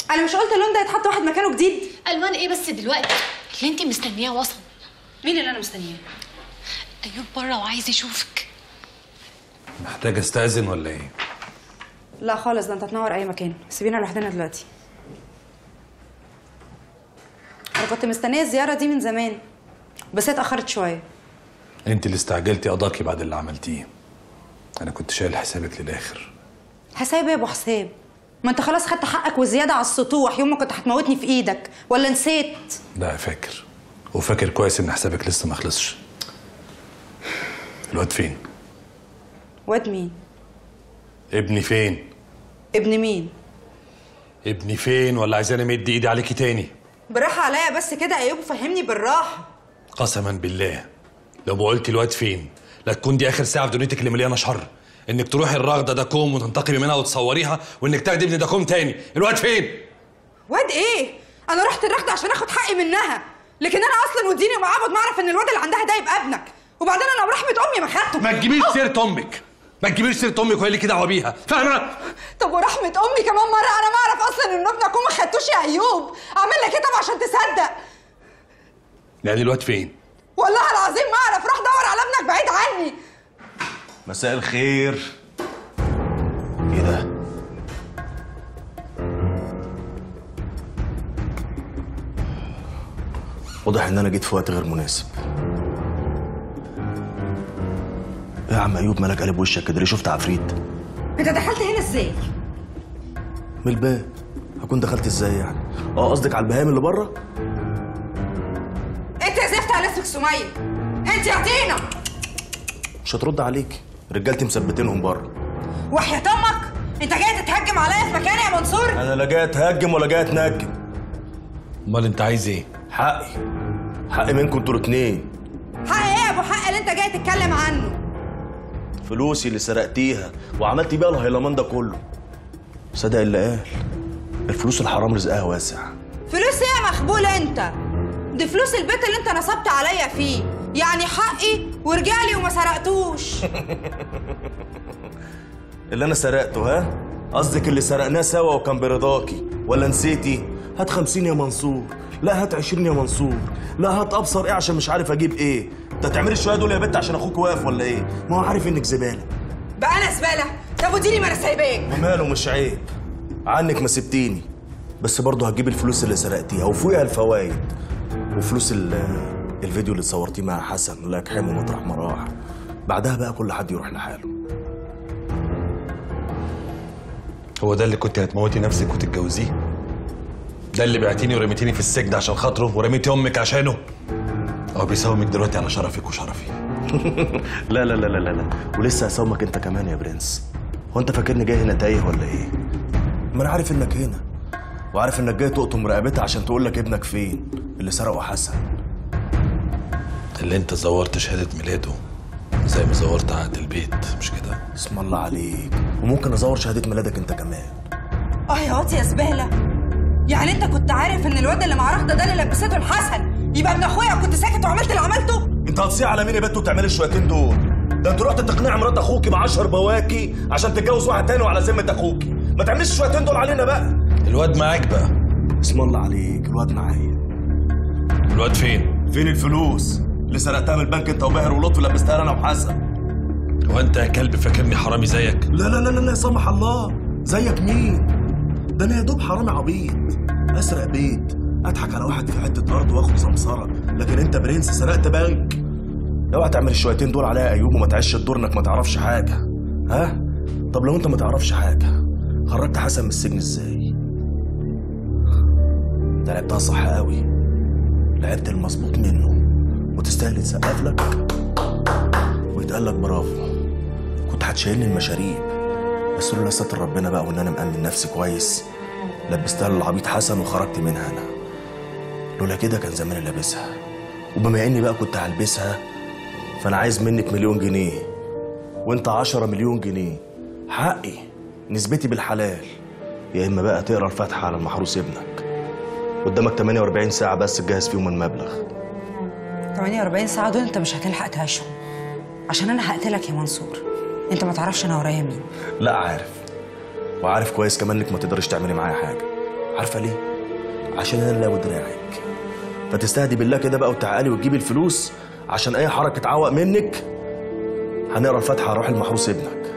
انا مش قلت اللون ده يتحط واحد مكانه جديد الوان ايه بس دلوقتي اللي انت مستنياه وصل مين اللي انا مستنياه ايوب بره وعايز يشوفك محتاج استاذن ولا ايه لا خالص ده انت تنور اي مكان سيبينا لوحدنا دلوقتي انا كنت مستنيه الزياره دي من زمان بس هي اتاخرت شويه انت اللي استعجلتي قضاكي بعد اللي عملتيه انا كنت شايل حسابك للاخر حساب يا ابو حساب ما انت خلاص خدت حقك وزياده على السطوح يوم ما كنت هتموتني في ايدك ولا نسيت لا فاكر وفاكر كويس ان حسابك لسه ما خلصش الواد فين واد مين ابني فين ابن مين ابني فين ولا عايزاني امد ايدي عليكي تاني بالراحه عليا بس كده يا ايوب فهمني بالراحه قسما بالله لو قلت الواد فين لا تكون دي اخر ساعه في دنيتك اللي مليانه شر انك تروحي الرغده ده كوم وتنتقمي منها وتصوريها وانك تاخدي ابني ده كوم تاني الواد فين واد ايه انا رحت الرغده عشان اخد حقي منها لكن انا اصلا وديني ومعبد ما اعرف ان الواد اللي عندها ده يبقى ابنك وبعدين انا برحمه امي ما خدته ما تجيبيش سيره امك ما تجيبيش سيره امك وهي ليكي دعوه بيها فاهمه طب ورحمه امي كمان مره انا ما اعرف اصلا ان ابنك وما خدتوش يا ايوب اعمل لك ايه طب عشان تصدق يعني الواد فين والله العظيم ما اعرف روح دور على ابنك بعيد عني مساء الخير ايه ده واضح ان انا جيت في وقت غير مناسب ايه يا عم ايوب مالك قلب وشك كده ليه شفت عفريت انت دخلت هنا ازاي من الباب هكون دخلت ازاي يعني اه قصدك على البهايم اللي بره انت يا زفت على اسمك سميه انت يا عطينا مش هترد عليك رجالتي مثبتينهم بره وحياة امك انت جاي تتهجم عليا في مكاني يا منصور انا لا جاي اتهجم ولا جاي اتنجم امال انت عايز ايه حقي حقي منكم انتوا الاتنين حق ايه يا ابو حق اللي انت جاي تتكلم عنه فلوسي اللي سرقتيها وعملت بيها الهيلمان ده كله صدق اللي قال الفلوس الحرام رزقها واسع فلوس ايه يا مخبول انت دي فلوس البيت اللي انت نصبت عليا فيه يعني حقي ورجالي وما سرقتوش اللي انا سرقته ها قصدك اللي سرقناه سوا وكان برضاكي ولا نسيتي هات خمسين يا منصور لا هات عشرين يا منصور لا هات ابصر ايه عشان مش عارف اجيب ايه انت هتعملي الشويه دول يا بنت عشان اخوك واقف ولا ايه ما هو عارف انك زباله بقى انا زباله طب وديني ما انا سايباك وماله مش عيب عنك ما سبتيني بس برضه هتجيب الفلوس اللي سرقتيها وفوقها الفوايد وفلوس ال- الفيديو اللي صورتيه مع حسن الله يرحمه مطرح ما راح بعدها بقى كل حد يروح لحاله هو ده اللي كنت هتموتي نفسك وتتجوزيه ده اللي بعتيني ورميتيني في السجن عشان خاطره ورميتي امك عشانه هو بيساومك دلوقتي على شرفك وشرفي لا لا لا لا لا لا ولسه هساومك انت كمان يا برنس هو انت فاكرني جاي هنا تايه ولا ايه ما انا عارف انك هنا وعارف انك جاي تقطم رقبتها عشان تقول لك ابنك فين اللي سرقه حسن اللي انت زورت شهاده ميلاده زي ما زورت عقد البيت مش كده اسم الله عليك وممكن ازور شهاده ميلادك انت كمان اه يا واطي يا زباله يعني انت كنت عارف ان الواد اللي مع رغده ده اللي لبسته الحسن يبقى ابن اخويا وكنت ساكت وعملت اللي عملته انت هتصيع على مين يا بنت وتعملي الشويتين دول ده انت رحت تقنع مرات اخوكي ب 10 بواكي عشان تتجوز واحد تاني وعلى ذمه اخوكي ما تعمليش الشويتين دول علينا بقى الواد معاك بقى اسم الله عليك الواد معايا الواد فين فين الفلوس اللي سرقتها من البنك انت وباهر ولطفي لبستها انا وحسن هو انت يا كلب فاكرني حرامي زيك لا لا لا لا لا سمح الله زيك مين ده انا يا دوب حرامي عبيط اسرق بيت اضحك على واحد في حته ارض واخد سمسره لكن انت برنس سرقت بنك اوعى تعمل الشويتين دول عليا يا ايوب وما تعيش الدور انك ما تعرفش حاجه ها طب لو انت ما تعرفش حاجه خرجت حسن من السجن ازاي ده لعبتها صح قوي لعبت المظبوط منه وتستاهل يتسقف لك ويتقال لك برافو كنت هتشيلني المشاريب بس لولا ستر ربنا بقى وان انا مأمن نفسي كويس لبستها للعبيط حسن وخرجت منها انا لولا كده كان زماني لابسها وبما اني بقى كنت هلبسها فانا عايز منك مليون جنيه وانت عشرة مليون جنيه حقي نسبتي بالحلال يا اما بقى تقرا الفاتحه على المحروس ابنك قدامك 48 ساعه بس تجهز فيهم المبلغ 48 ساعه دول انت مش هتلحق تعيشهم عشان انا هقتلك يا منصور انت ما تعرفش انا ورايا مين لا عارف وعارف كويس كمان انك ما تقدرش تعملي معايا حاجه عارفه ليه عشان انا اللي أبو دراعك فتستهدي بالله كده بقى وتعالي وتجيبي الفلوس عشان اي حركه تعوق منك هنقرا الفاتحه هروح المحروس ابنك